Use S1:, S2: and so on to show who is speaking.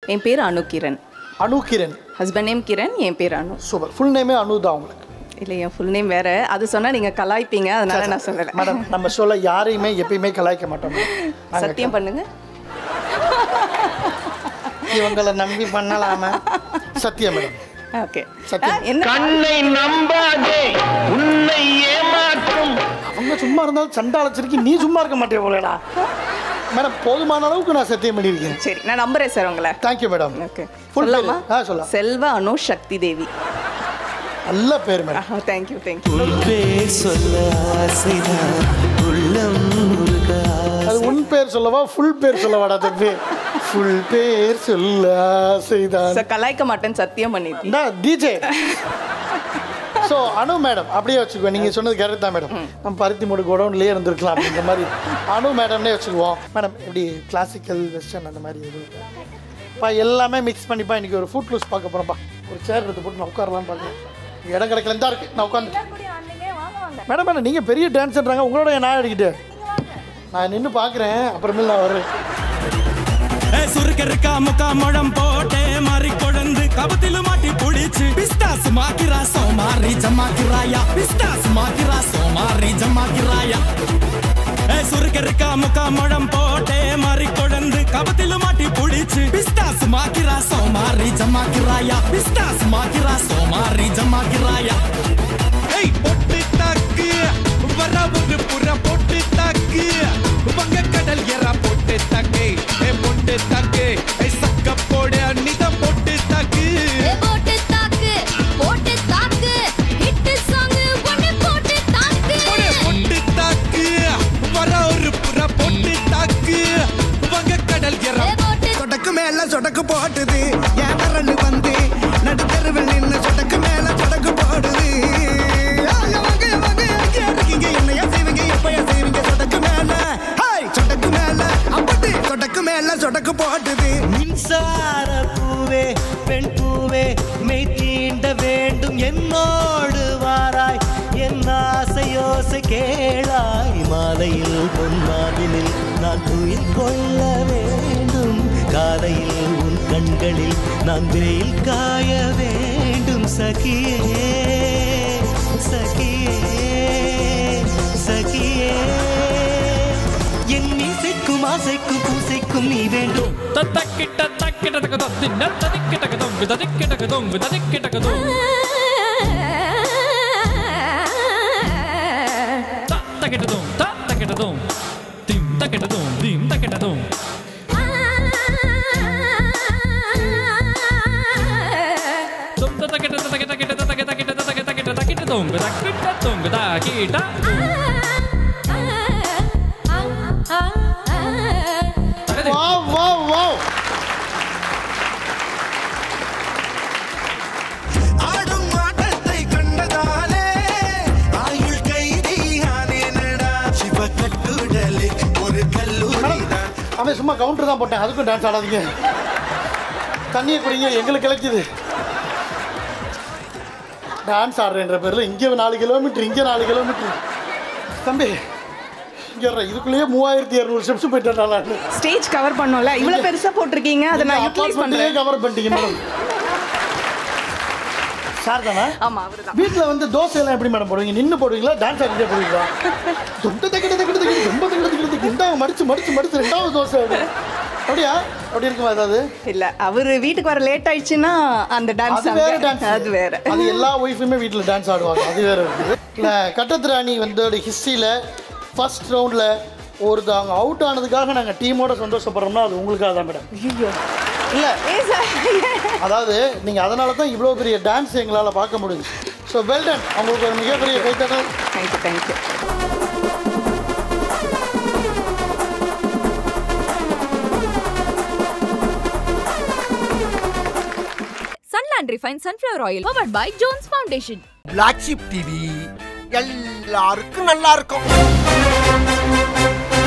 S1: என் பேர் Anu Kiran
S2: Anu Kiran
S1: husband name Kiran என் பேர் அனு
S2: சூப்பர் ஃபுல் நேமே அனு தான் உங்களுக்கு
S1: இல்லை என் ஃபுல் நேம் வேற அது சொன்னா நீங்க கலாய்ப்பீங்க அதனால நான் சொல்லலை
S2: மேடம் நம்ம சொல்ல யாரையுமே எப்பயுமே கலாய்க்க மாட்டோம் நாங்க
S1: சத்தியம் பண்ணுங்க
S2: இவங்களை நம்பி பண்ணலாமா சத்தியம் மேடம்
S1: ஓகே
S2: சத்தியம்.
S1: என்ன
S3: கண்ணை நம்பாதே உன்னை ஏமாற்றும்
S2: அவங்க சும்மா இருந்தாலும் சண்டை அழைச்சிருக்கி நீ சும்மா இருக்க மாட்டே போலடா மேடம் போதுமான அளவுக்கு நான் சத்தியம் பண்ணியிருக்கேன்
S1: சரி நான் நம்புறேன் சார் உங்களை
S2: தேங்க்யூ மேடம்
S1: ஓகே
S2: Full
S1: சொல்லலாமா
S2: பேரு? ஆ, சொல்லலாம்.
S1: செல்வ அனு சக்தி தேவி
S2: நல்ல பேர் மேடம்
S1: தேங்க்யூ தேங்க்யூ
S4: உன் பேர் சொல்ல ஆசைதான் உள்ளம் முருக
S2: அது உன் பேர் சொல்லவா ஃபுல் பேர் சொல்லவாடா தம்பி ஃபுல் பேர் சொல்ல ஆசைதான்
S1: சார் கலாய்க்க மாட்டேன்னு சத்தியம் பண்ணிட்டேன்
S2: என்ன டிஜே ஸோ அனு மேடம் அப்படியே வச்சுக்குவோம் நீங்கள் சொன்னது கரெக்ட் தான் மேடம் நம்ம பருத்தி மூடு கோடவுன்லேயே இருந்திருக்கலாம் அப்படிங்கிற மாதிரி அனு மேடம்னே வச்சுக்குவோம் மேடம் எப்படி கிளாசிக்கல் வெஸ்டர்ன் அந்த மாதிரி எதுவும் பா எல்லாமே மிக்ஸ் பண்ணிப்பா இன்னைக்கு ஒரு ஃபுட் லூஸ் பார்க்க போகிறோம்ப்பா ஒரு சேர் எடுத்து போட்டு நான் உட்காரலாம்னு பார்க்குறேன் இடம் கிடைக்கல தான் இருக்கு நான் உட்காந்து மேடம் மேடம் நீங்கள் பெரிய டான்ஸ்ன்றாங்க உங்களோட நான் எடுக்கிட்டு நான் நின்று பார்க்குறேன் அப்புறமேல் நான் வர்றேன்
S5: சுருக்கருக்கா முக்கா முழம் போட்டே மாறி கொழுந்து கபத்தில மாட்டி புடிச்சு பிஸ்தாஸ் மாக்கிரா சோமாரி ஜமாக்கிராயா பிஸ்தாஸ் மாக்கிரா சோமாரி ஜமாக்கிராயா ஏ சுருக்கருக்கா முக்கா முழம் போட்டே மாறி கொழுந்து கபத்தில மாட்டி புடிச்சு பிஸ்தாஸ் மாக்கிரா சோமாரி ஜமாக்கிராயா பிஸ்தாஸ் மாக்கிரா சோமாரி ஜமாக்கிராயா ஏய் பொட்டு தாக்கு வர ஒரு புற பொட்டு தாக்கு வங்க கடல் எற பொட்டு தாக்கு ஏ பொட்டு தாக்கு ஏ சக்க போடு அன்னித பொட்டு தாக்கு
S6: ஏ போட்டு தாக்கு போட்டு தாக்கு ஹிட் சாங் ஒன்னு போட்டு தாக்கு
S5: போடு பொட்டு தாக்கு வர ஒரு புற பொட்டு தாக்கு வங்க கடல் எற
S6: ஏ போட்டு
S7: சொடக்கு மேல சொடக்கு போட்டுது என் விரல் வந்து நடுத்தருவில் நின்று சொடக்கு மேல சொடக்கு போடுது ஆய வாங்க, வாங்க, எங்க இருக்கீங்க? என்னையா செய்வீங்க? எப்பயா செய்வீங்க? சொடக்கு மேல, ஹாய், சொடக்கு மேல, அப்படி சொடக்கு மேல சொடக்கு போட்டுது
S4: மின்சார பூவே பெண் பூவே மெய் தீண்ட வேண்டும் என்னோடு வாராய் என் ஆசையோசை கேளாய் மாலையில் பொன்மாவினில் நான் துயில் கொள்ள வேண்டும் காலையில் உன் கண்களில் நான் வெயில் காய வேண்டும் சகியே சகியே சகியே என் இசைக்கும் ஆசைக்கும் பூசைக்கும் நீ வேண்டும்
S5: தத்தக்கிட்ட தக்கிட்ட தக்கதோ தின்ன ததிக்கிட்ட கதோங்கு ததிக்கிட்ட கதோங்கு ததிக்கிட்ட கதோ தக்கிட்டதும் தக்கிட்டதும் திம் தக்கிட்டதும் திம் தக்கிட்டதும் தும் தக்கிட்ட தக்கிட்ட தக்கிட்ட தக்கிட்ட தக்கிட்ட தக்கிட்ட தக்கிட்ட தக்கிட்ட தொங்கு தக்கிட்ட தொங்கு தக்கிட்ட தகதி
S2: வா வா வா
S7: ஆடும் ஆட்டத்தை கண்டதாலே ஆயுள் கைதியானேனடா சிவ கட்டுடலே ஒரு கல்லூரி தான்
S2: அவன் சும்மா கவுண்டர் தான் போட்டேன் அதுக்கும் டான்ஸ் ஆடாதீங்க தண்ணியை குடிங்க எங்களுக்கு கிடைக்குது டான்ஸ் ஆடுறேன்ற பேரில் இங்கே நாலு கிலோமீட்டர் இங்கே நாலு கிலோமீட்டர் தம்பி இங்கே இதுக்குள்ளேயே மூவாயிரத்தி இரநூறு ஸ்டெப்ஸ் போயிட்டேன் நான்
S1: ஸ்டேஜ் கவர் பண்ணோம்ல இவ்வளவு பெருசா போட்டிருக்கீங்க அதை நான் யூட்டிலைஸ்
S2: அப்பார்ட்மெண்ட்டே
S1: பண்றேன்
S2: கவர் பண்ணிட்டீங்க மேடம் சார் தானே
S1: ஆமா அவர்தான்
S2: வீட்டில் வந்து தோசை எல்லாம் எப்படி மேடம் போடுவீங்க நின்று போடுவீங்களா டான்ஸ் ஆடிட்டே போடுவீங்களா தொண்டை தக்கிட்ட தக்கிட்ட தக்கிட்ட ரொம்ப தக்கிட்ட தக்கிட்ட தக்கிட்ட இந்தாங்க மடிச்சு மடிச்சு மடிச்சு ரெண்டாவது தோசை அப்படி. அப்படியா அப்படி இருக்குமா ஏதாவது
S1: இல்ல அவரு வீட்டுக்கு வர லேட் ஆயிடுச்சுன்னா அந்த டான்ஸ்
S2: அது வேற டான்ஸ்
S1: அது வேற
S2: அது எல்லா ஒய்ஃபுமே வீட்டில் டான்ஸ் ஆடுவாங்க அது வேற இருக்குது இல்லை கட்டத்திராணி வந்து ஹிஸ்ட்ரியில் ஃபர்ஸ்ட் ரவுண்டில் ஒருத்தவங்க அவுட் ஆனதுக்காக நாங்கள் டீமோட சந்தோஷப்படுறோம்னா அது உங்களுக்காக தான் மேடம்
S1: ஐயோ
S2: இல்லை
S1: ஏன் சார்
S2: அதாவது நீங்கள் அதனால தான் இவ்வளோ பெரிய டான்ஸ் எங்களால் பார்க்க முடியுது ஸோ வெல்டன் அவங்களுக்கு ஒரு மிகப்பெரிய கைத்தட்டல்
S1: thank you thank you
S6: Sunland refine sunflower oil powered by Jones foundation
S7: black sheep TV எல்லாருக்கும் நல்லா இருக்கும்